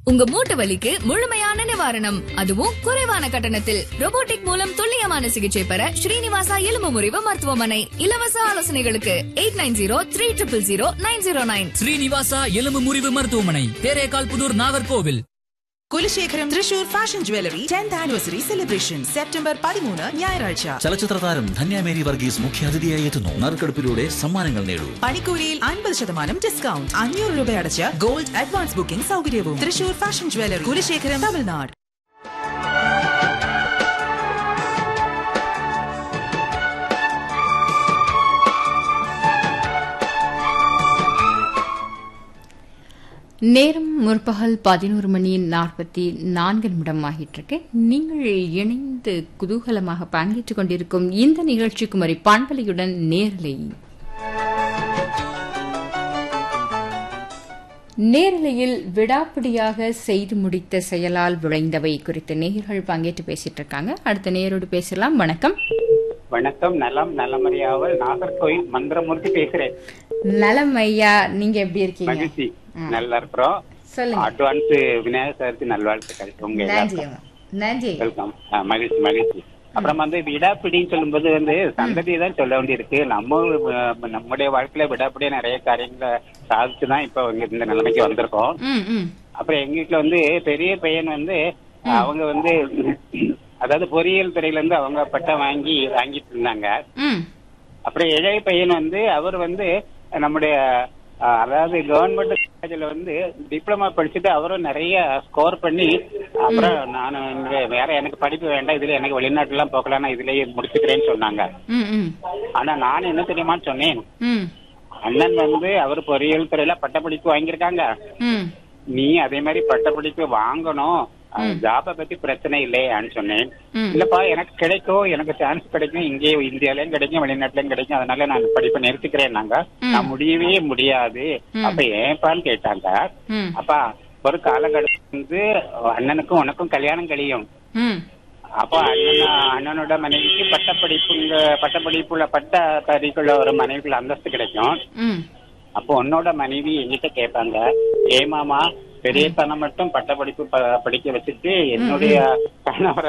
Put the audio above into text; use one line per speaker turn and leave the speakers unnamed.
உங்க மூட்டு வலிக்கு முழுமையான நிவாரணம் அதுவும் குறைவான கட்டணத்தில் robotic மூலம் துல்லியமான சிகிச்சை பெற ஸ்ரீனிவாசா எலும்பு முறிவு மருத்துவமனை இலவச ஆலோசனைகளுக்கு eight nine zero three triple zero nine zero nine
Srinivasa எலும்பு முறிவு மருத்துவமனை Therekal Puthur Nagercoil
Kulasekharam Thrissur fashion jewellery tenth anniversary celebration September പതിമൂന്ന് ഞായറാഴ്ച
ചലച്ചിത്ര താരം ധന്യ മേരി വർഗീസ് മുഖ്യാതിഥിയായി എത്തുന്നു നറുക്കെടുപ്പിലൂടെ സമ്മാനങ്ങൾ നേടൂ
പണിക്കൂലിയിൽ അൻപത് ശതമാനം ഡിസ്കൗണ്ട് അഞ്ഞൂറ് രൂപ അടച്ച് ഗോൾഡ് അഡ്വാൻസ് ബുക്കിംഗ് സൗകര്യവും തൃശൂർ ഫാഷൻ ജ്വല്ലറി കുലശേഖരം തമിഴ്നാട്
நேரம் முற்பகல் பதினோரு மணி நாற்பத்தி நான்கு நிமிடம் ஆகிட்டிருக்கு நீங்கள் இணைந்து குதூகலமாக பங்கேற்றுக் கொண்டிருக்கும் இந்த நிகழ்ச்சி குமரி பண்பலையுடன் நேரலை நேரலையில் விடாப்பிடியாக செய்து முடித்த செயலால் விளைந்தவை குறித்த நேயர்கள் பங்கேற்று பேசிட்டு இருக்காங்க அடுத்த நேரோடு பேசலாம் வணக்கம்
வணக்கம் நலம் நலமறியாவல் நாகர்கோயில் மந்திரமூர்த்தி பேசுறேன்
நலம் ஐயா நீங்க எப்படி இருக்கீங்க
மகிழ்ச்சி நல்லா இருக்கிறோம்
சொல்லுங்க
அட்வான்ஸ் விநாயகர் சதுர்த்தி நல்வாழ்த்துக்கள் உங்க
நன்றி
எல்லாருக்கும்
அம்மா. நன்றி ஐயா.
வெல்கம் ஆ, மகிழ்ச்சி மகிழ்ச்சி அப்புறம் வந்து விடாப்பிடின்னு சொல்லும்போது வந்து சந்ததியை தான் சொல்ல வேண்டியிருக்கு நம்ம அஹ், நம்முடைய வாழ்க்கையில விடாப்பிடியா நிறைய காரியங்களை சாதிச்சுதான் இப்ப இங்க இந்த நிலைமைக்கு வந்திருக்கோம்
ம் ம்
அப்புறம் எங்க வீட்டுல வந்து பெரிய பையன் வந்து அவங்க வந்து அதாவது பொறியியல் துறையில இருந்து அவங்க பட்டம் வாங்கி வாங்கிட்டு இருந்தாங்க
ம்
அப்புறம் இளைய பையன் வந்து அவர் வந்து நம்முடைய அஹ், அதாவது கவர்மெண்ட் காலேஜ்ல வந்து டிப்ளமா படிச்சுட்டு அவரும் நிறைய ஸ்கோர் பண்ணி அப்புறம் நான் இங்க வேற எனக்கு படிப்பு வேண்டாம் இதுல எனக்கு வெளிநாட்டுல எல்லாம் போகலாம் நான் இதுலயே முடிச்சுக்கிறேன்னு சொன்னாங்க
ம் ம்
ஆனா நான் என்ன தெரியுமான்னு சொன்னேன்
ம்
அண்ணன் வந்து அவர் பொறியியல் துறையில பட்டப்படிப்பு வாங்கியிருக்காங்க
ம்
நீ அதே மாதிரி பட்டப்படிப்பு வாங்கணும் ஜாப பத்தி பிரச்சனை இல்லையான்னு சொன்னேன்
ம்.
இல்லப்பா எனக்கு கிடைக்கும் எனக்கு சான்ஸ் கிடைக்கும் இங்கே இந்தியாலயும் கிடைக்கும் வெளிநாட்டுலயும் கிடைக்கும் அதனால நான் படிப்பை நிறுத்திக்கிறேன் நாங்க நான் முடியவே முடியாது அப்ப ஏன்பான்னு கேட்டாங்க
ம்
அப்பா ஒரு காலகட்டம் வந்து அண்ணனுக்கும் உனக்கும் கல்யாணம் கழியும்
ம்
அப்போ அண்ணன் அண்ணனோட மனைவிக்கு பட்டப்படிப்புங்க பட்டப்படிப்புல பட்ட தறிக்குள்ள ஒரு மனைவிக்குள்ள அந்தஸ்து கிடைக்கும்
ம்
அப்போ உன்னோட மனைவி என்கிட்ட கேட்பாங்க ஏமாமா பெரிய பணம் மட்டும் பட்டப்படிப்பு ப- படிக்க வச்சுட்டு என்னுடைய கணவரை